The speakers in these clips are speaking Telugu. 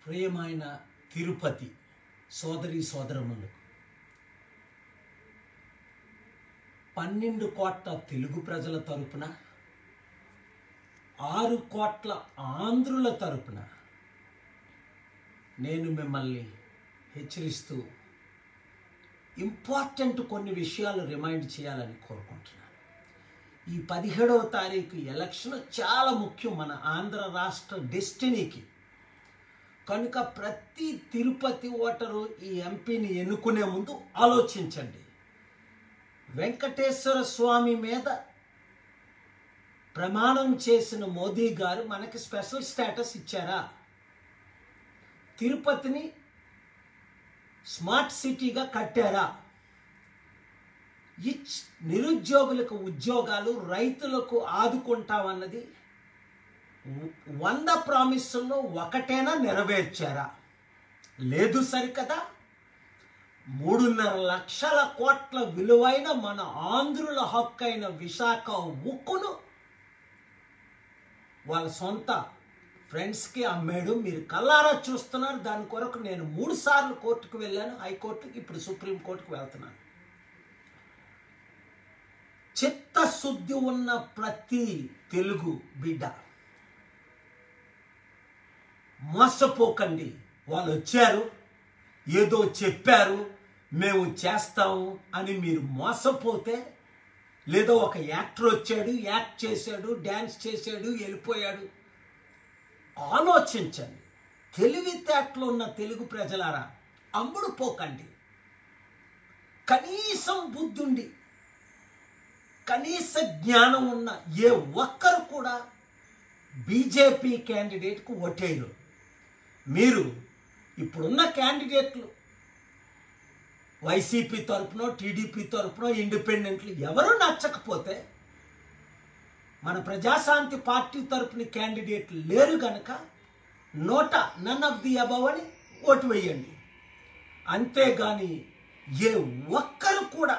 ప్రియమైన తిరుపతి సోదరి సోదరములకు పన్నెండు కోట్ల తెలుగు ప్రజల తరపున ఆరు కోట్ల ఆంధ్రుల తరపున నేను మిమ్మల్ని హెచ్చరిస్తూ ఇంపార్టెంట్ కొన్ని విషయాలు రిమైండ్ చేయాలని కోరుకుంటున్నాను ఈ పదిహేడవ తారీఖు ఎలక్షన్ చాలా ముఖ్యం మన ఆంధ్ర రాష్ట్ర డెస్టినీకి కనుక ప్రతి తిరుపతి ఓటరు ఈ ఎంపీని ఎన్నుకునే ముందు ఆలోచించండి వెంకటేశ్వర స్వామి మీద ప్రమాణం చేసిన మోదీ గారు మనకి స్పెషల్ స్టేటస్ ఇచ్చారా తిరుపతిని స్మార్ట్ సిటీగా కట్టారా ఇచ్ నిరుద్యోగులకు ఉద్యోగాలు రైతులకు ఆదుకుంటామన్నది వంద ప్రామిసుల్లో ఒకటేనా నెరవేర్చారా లేదు సరికదా మూడున్నర లక్షల కోట్ల విలువైన మన ఆంధ్రుల హక్కైన విశాఖ ఉక్కును వాళ్ళ సొంత ఫ్రెండ్స్కి అమ్మాడు మీరు కల్లారా చూస్తున్నారు దాని కొరకు నేను మూడు సార్లు కోర్టుకు వెళ్ళాను హైకోర్టుకి ఇప్పుడు సుప్రీంకోర్టుకు వెళ్తున్నాను చిత్తశుద్ధి ఉన్న ప్రతి తెలుగు బిడ్డ మోసపోకండి వాళ్ళు వచ్చారు ఏదో చెప్పారు మేము చేస్తాము అని మీరు మోసపోతే లేదో ఒక యాక్టర్ వచ్చాడు యాక్ట్ చేశాడు డ్యాన్స్ చేశాడు వెళ్ళిపోయాడు ఆలోచించండి తెలివితేటలు ఉన్న తెలుగు ప్రజలారా అమ్ముడు పోకండి కనీసం బుద్ధుండి కనీస జ్ఞానం ఉన్న ఏ ఒక్కరు కూడా బీజేపీ క్యాండిడేట్కు ఓటేయరు మీరు ఇప్పుడున్న క్యాండిడేట్లు వైసీపీ తరపునో టీడీపీ తరపునో ఇండిపెండెంట్లు ఎవరు నచ్చకపోతే మన ప్రజాశాంతి పార్టీ తరపున క్యాండిడేట్లు లేరు గనక NOTA none of the above అని ఓటు వేయండి అంతేగాని ఏ ఒక్కరు కూడా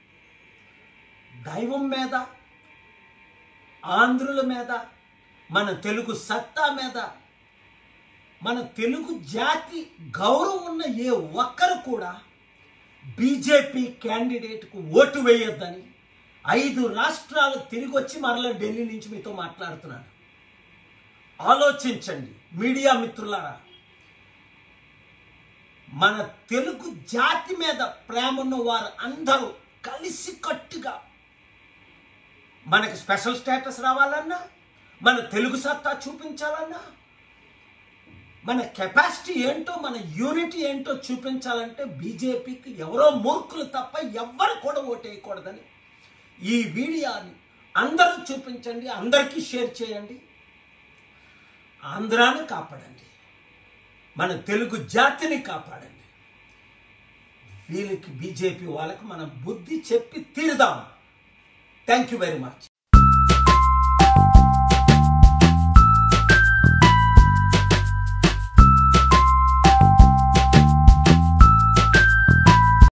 దైవం మీద ఆంధ్రుల మీద మన తెలుగు సత్తా మీద మన తెలుగు జాతి గౌరవం ఉన్న ఏ ఒక్కరు కూడా బీజేపీ క్యాండిడేట్కు ఓటు వేయొద్దని ఐదు రాష్ట్రాలు తిరిగి వచ్చి మరలా ఢిల్లీ నుంచి మీతో మాట్లాడుతున్నాను ఆలోచించండి మీడియా మిత్రులారా మన తెలుగు జాతి మీద ప్రేమ ఉన్న వారు అందరూ కలిసి కట్టుగా మనకి స్పెషల్ స్టేటస్ రావాలన్నా మన తెలుగు సత్తా చూపించాలన్నా మన కెపాసిటీ ఏంటో మన యూనిటీ ఏంటో చూపించాలంటే బీజేపీకి ఎవరో మూర్ఖులు తప్ప ఎవ్వరు కూడా ఓటేయకూడదని ఈ వీడియోని అందరూ చూపించండి అందరికీ షేర్ చేయండి ఆంధ్రాని కాపాడండి మన తెలుగు జాతిని కాపాడండి వీళ్ళకి బీజేపీ వాళ్ళకి మనం బుద్ధి చెప్పి తీరుదాం థ్యాంక్ యూ వెరీ మచ్